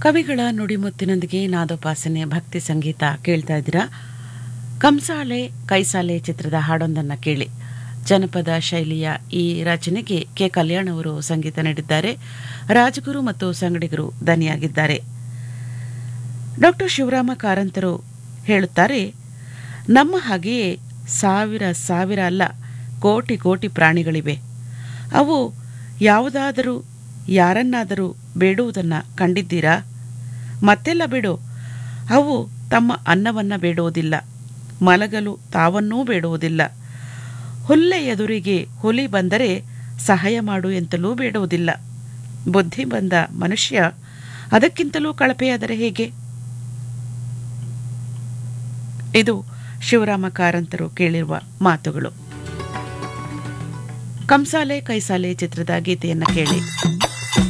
ಕವಿಗಳ ನುಡಿಮುತ್ತಿನೊಂದಿಗೆ ನಾದೋಪಾಸನೆ ಭಕ್ತಿ ಸಂಗೀತ ಕೇಳ್ತಾ ಇದ್ದೀರಾ ಕಂಸಾಲೆ ಕೈಸಾಲೆ ಚಿತ್ರದ ಹಾಡೊಂದನ್ನು ಕೇಳಿ ಜನಪದ ಶೈಲಿಯ ಈ ರಚನೆಗೆ ಕೆ ಕಲ್ಯಾಣ್ ಅವರು ಸಂಗೀತ ನೀಡಿದ್ದಾರೆ ರಾಜಗುರು ಮತ್ತು ಸಂಗಡಿಗರು ದನಿಯಾಗಿದ್ದಾರೆ ಡಾಕ್ಟರ್ ಶಿವರಾಮ ಕಾರಂತರು ಹೇಳುತ್ತಾರೆ ನಮ್ಮ ಹಾಗೆಯೇ ಸಾವಿರ ಸಾವಿರ ಅಲ್ಲ ಕೋಟಿ ಕೋಟಿ ಪ್ರಾಣಿಗಳಿವೆ ಅವು ಯಾವುದಾದರೂ ಯಾರನ್ನಾದರೂ ಬೇಡುವುದನ್ನು ಕಂಡಿದ್ದೀರಾ ಮತ್ತೆಲ್ಲ ಬಿಡು ಅವು ತಮ್ಮ ಅನ್ನವನ್ನ ಬೇಡುವುದಿಲ್ಲ ಮಲಗಲು ತಾವನ್ನೂ ಬೇಡುವುದಿಲ್ಲ ಹುಲ್ಲೆ ಎದುರಿಗೆ ಹುಲಿ ಬಂದರೆ ಸಹಾಯ ಮಾಡು ಎಂತಲೂ ಬೇಡುವುದಿಲ್ಲ ಬುದ್ಧಿ ಬಂದ ಮನುಷ್ಯ ಅದಕ್ಕಿಂತಲೂ ಕಳಪೆಯಾದರೆ ಹೇಗೆ ಇದು ಶಿವರಾಮ ಕಾರಂತರು ಕೇಳಿರುವ ಮಾತುಗಳು ಕಂಸಾಲೆ ಕೈಸಾಲೆ ಚಿತ್ರದ ಗೀತೆಯನ್ನು ಕೇಳಿ